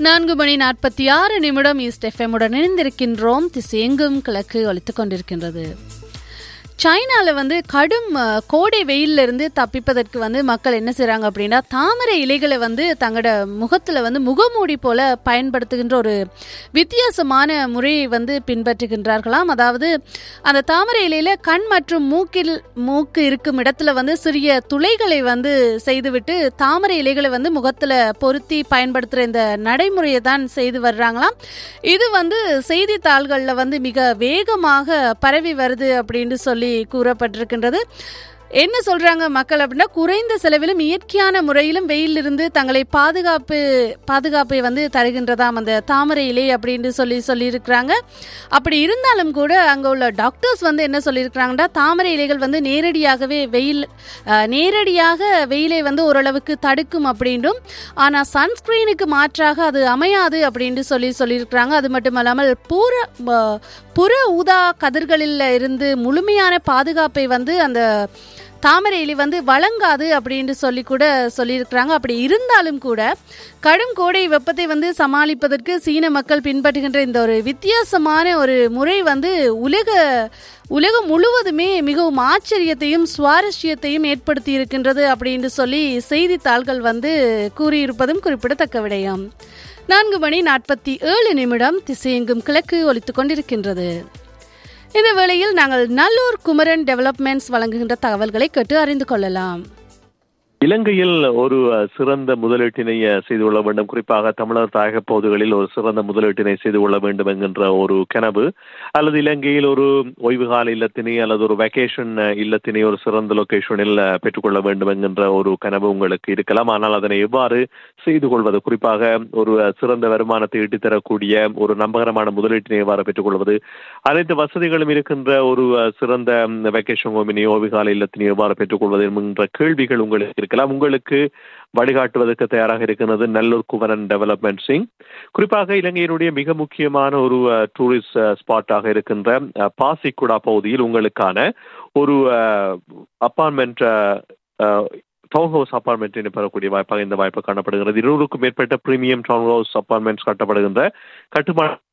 நான்கு மணி நாற்பத்தி ஆறு நிமிடம் ஈஸ்ட் எஃப்எம்முடன் இணைந்திருக்கின்றோம் திசையெங்கும் கிழக்கு ஒலித்துக் கொண்டிருக்கின்றது சைனால வந்து கடும் அஹ், கோடை வெயில்ல இருந்து தப்பிப்பதற்கு வந்து மக்கள் என்ன செய்றாங்க அப்படின்னா தாமரை இலைகளை வந்து தங்களோட முகத்துல வந்து முகமூடி போல பயன்படுத்துகின்ற ஒரு வித்தியாசமான முறையை வந்து பின்பற்றுகின்றார்களாம் அதாவது அந்த தாமரை இலையில கண் மற்றும் மூக்கில் மூக்கு இருக்கும் இடத்துல வந்து சிறிய துளைகளை வந்து செய்துவிட்டு தாமரை இலைகளை வந்து முகத்துல பொருத்தி பயன்படுத்துற இந்த நடைமுறையை தான் செய்து வர்றாங்களாம் இது வந்து செய்தித்தாள்களில் வந்து மிக வேகமாக பரவி வருது அப்படின்னு சொல்லி கூறப்பட்டிருக்கின்றது என்ன சொல்றாங்க மக்கள் அப்படின்னா குறைந்த செலவிலும் இயற்கையான முறையிலும் வெயிலிருந்து தங்களை பாதுகாப்பு பாதுகாப்பை வந்து தருகின்றதாம் அந்த தாமரை இலை அப்படின்னு சொல்லி சொல்லியிருக்கிறாங்க அப்படி இருந்தாலும் கூட அங்கே உள்ள டாக்டர்ஸ் வந்து என்ன சொல்லியிருக்கிறாங்கன்னா தாமரை இலைகள் வந்து நேரடியாகவே வெயில் அஹ், நேரடியாக வெயிலை வந்து ஓரளவுக்கு தடுக்கும் அப்படின்றும் ஆனால் சன்ஸ்கிரீனுக்கு மாற்றாக அது அமையாது அப்படின்னு சொல்லி சொல்லியிருக்கிறாங்க அது மட்டும் இல்லாமல் பூர ப- புற ஊதா கதிர்களில் இருந்து முழுமையான பாதுகாப்பை வந்து அந்த தாமரை இலை வந்து வழங்காது அப்படின்னு சொல்லி கூட சொல்லியிருக்கிறாங்க அப்படி இருந்தாலும் கூட கடும் கோடை வெப்பத்தை வந்து சமாளிப்பதற்கு சீன மக்கள் பின்பற்றுகின்ற இந்த ஒரு வித்தியாசமான ஒரு முறை வந்து உலக உலகம் முழுவதுமே மிகவும் ஆச்சரியத்தையும் சுவாரஸ்யத்தையும் ஏற்படுத்தி இருக்கின்றது அப்படின்னு சொல்லி செய்தித்தாள்கள் வந்து கூறியிருப்பதும் குறிப்பிடத்தக்க விடயம் நான்கு மணி நாற்பத்தி ஏழு நிமிடம் திசையெங்கும் கிழக்கு ஒலித்துக் கொண்டிருக்கின்றது இந்த வேளையில் நாங்கள் நல்லூர் குமரன் டெவலப்மெண்ட்ஸ் வழங்குகின்ற தகவல்களை கேட்டு அறிந்து கொள்ளலாம் இலங்கையில் ஒரு அஹ், சிறந்த முதலீட்டினை அஹ், செய்து கொள்ள வேண்டும் குறிப்பாக தமிழர் தாயக பகுதிகளில் ஒரு சிறந்த முதலீட்டினை செய்து கொள்ள வேண்டும் என்கின்ற ஒரு கனவு அல்லது இலங்கையில் ஒரு ஓய்வு கால இல்லத்தினை அல்லது ஒரு வெக்கேஷன் இல்லத்தினை ஒரு சிறந்த லொகேஷனில் அஹ், பெற்றுக்கொள்ள வேண்டும் என்கின்ற ஒரு கனவு உங்களுக்கு இருக்கலாம் ஆனால் அதனை எவ்வாறு செய்து கொள்வது குறிப்பாக ஒரு அஹ், சிறந்த வருமானத்தை ஈட்டித்தரக்கூடிய ஒரு நம்பகரமான முதலீட்டினை எவ்வாறு பெற்றுக்கொள்வது அனைத்து வசதிகளும் இருக்கின்ற ஒரு அஹ், சிறந்த வெக்கேஷன் ஹோமினை ஓய்வு கால இல்லத்தினை எவ்வாறு பெற்றுக்கொள்வது என்கின்ற கேள்விகள் உங்களுக்கு இருக்கலாம் உங்களுக்கு வழிகாட்டுவதற்கு தயாராக இருக்கிறது நல்லூர் குமரன் டெவலப்மெண்ட் சிங் குறிப்பாக இலங்கையினுடைய மிக முக்கியமான ஒரு டூரிஸ்ட் ஸ்பாட்டாக இருக்கின்ற அஹ், பாசிக்குடா பகுதியில் உங்களுக்கான ஒரு அப்பார்ட்மெண்ட் டவுன் ஹவுஸ் அப்பார்ட்மெண்ட் பெறக்கூடிய வாய்ப்பாக இந்த வாய்ப்பு காணப்படுகிறது இருநூறுக்கும் மேற்பட்ட பிரீமியம் டவுன் ஹவுஸ் அப்பார்ட்மெண்ட்ஸ் கட்டப்படுகின்ற கட்டுமான